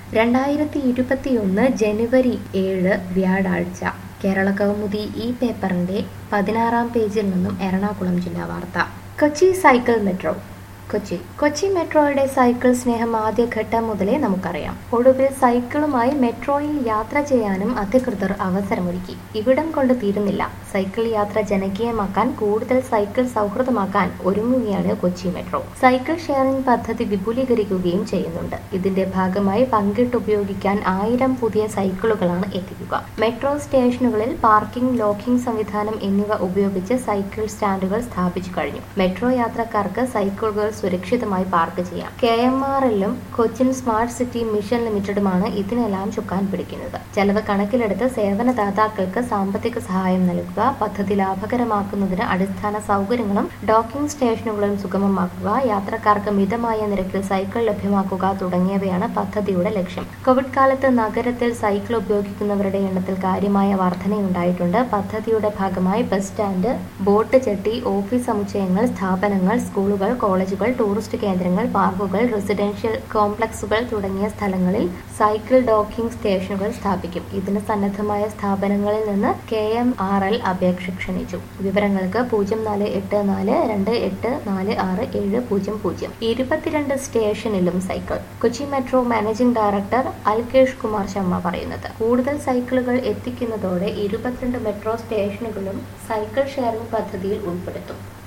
രണ്ടായിരത്തി ഇരുപത്തിയൊന്ന് ജനുവരി ഏഴ് വ്യാഴാഴ്ച കേരള കൗമുദി ഈ പേപ്പറിന്റെ പതിനാറാം പേജിൽ നിന്നും എറണാകുളം ജില്ലാ വാർത്ത കൊച്ചി സൈക്കിൾ മെട്രോ കൊച്ചി കൊച്ചി മെട്രോയുടെ സൈക്കിൾ സ്നേഹം ആദ്യഘട്ടം മുതലേ നമുക്കറിയാം ഒടുവിൽ സൈക്കിളുമായി മെട്രോയിൽ യാത്ര ചെയ്യാനും അധികൃതർ അവസരമൊരുക്കി ഇവിടം കൊണ്ട് തീരുന്നില്ല സൈക്കിൾ യാത്ര ജനകീയമാക്കാൻ കൂടുതൽ സൈക്കിൾ സൗഹൃദമാക്കാൻ ഒരുങ്ങുകയാണ് കൊച്ചി മെട്രോ സൈക്കിൾ ഷെയറിംഗ് പദ്ധതി വിപുലീകരിക്കുകയും ചെയ്യുന്നുണ്ട് ഇതിന്റെ ഭാഗമായി പങ്കിട്ട് ഉപയോഗിക്കാൻ ആയിരം പുതിയ സൈക്കിളുകളാണ് എത്തിക്കുക മെട്രോ സ്റ്റേഷനുകളിൽ പാർക്കിംഗ് ലോക്കിംഗ് സംവിധാനം എന്നിവ ഉപയോഗിച്ച് സൈക്കിൾ സ്റ്റാൻഡുകൾ സ്ഥാപിച്ചു കഴിഞ്ഞു മെട്രോ യാത്രക്കാർക്ക് സൈക്കിളുകൾ സുരക്ഷിതമായി പാർക്ക് ചെയ്യാം കെ എം ആർ എല്ലും കൊച്ചിൻ സ്മാർട്ട് സിറ്റി മിഷൻ ലിമിറ്റഡുമാണ് ഇതിനെല്ലാം ചുക്കാൻ പിടിക്കുന്നത് ചെലവ് കണക്കിലെടുത്ത് സേവനദാതാക്കൾക്ക് സാമ്പത്തിക സഹായം നൽകുക പദ്ധതി ലാഭകരമാക്കുന്നതിന് അടിസ്ഥാന സൗകര്യങ്ങളും ഡോക്കിംഗ് സ്റ്റേഷനുകളും സുഗമമാക്കുക യാത്രക്കാർക്ക് മിതമായ നിരക്കിൽ സൈക്കിൾ ലഭ്യമാക്കുക തുടങ്ങിയവയാണ് പദ്ധതിയുടെ ലക്ഷ്യം കോവിഡ് കാലത്ത് നഗരത്തിൽ സൈക്കിൾ ഉപയോഗിക്കുന്നവരുടെ എണ്ണത്തിൽ കാര്യമായ വർധനയുണ്ടായിട്ടുണ്ട് പദ്ധതിയുടെ ഭാഗമായി bus stand boat jetty office സമുച്ചയങ്ങൾ സ്ഥാപനങ്ങൾ സ്കൂളുകൾ കോളേജുകൾ ടൂറിസ്റ്റ് കേന്ദ്രങ്ങൾ പാർക്കുകൾ റെസിഡൻഷ്യൽ കോംപ്ലക്സുകൾ തുടങ്ങിയ സ്ഥലങ്ങളിൽ സൈക്കിൾ ഡോക്കിംഗ് സ്റ്റേഷനുകൾ സ്ഥാപിക്കും ഇതിന് സന്നദ്ധമായ സ്ഥാപനങ്ങളിൽ നിന്ന് കെ എം ആർ എൽ അപേക്ഷ ക്ഷണിച്ചു വിവരങ്ങൾക്ക് പൂജ്യം നാല് എട്ട് നാല് രണ്ട് എട്ട് നാല് ആറ് ഏഴ് പൂജ്യം പൂജ്യം ഇരുപത്തിരണ്ട് സ്റ്റേഷനിലും cycle Kochi metro managing director Alkesh Kumar Sharma പറയുന്നത് കൂടുതൽ സൈക്കിളുകൾ എത്തിക്കുന്നതോടെ ഇരുപത്തിരണ്ട് മെട്രോ സ്റ്റേഷനുകളും സൈക്കിൾ ഷെയറിംഗ് പദ്ധതിയിൽ ഉൾപ്പെടുത്തും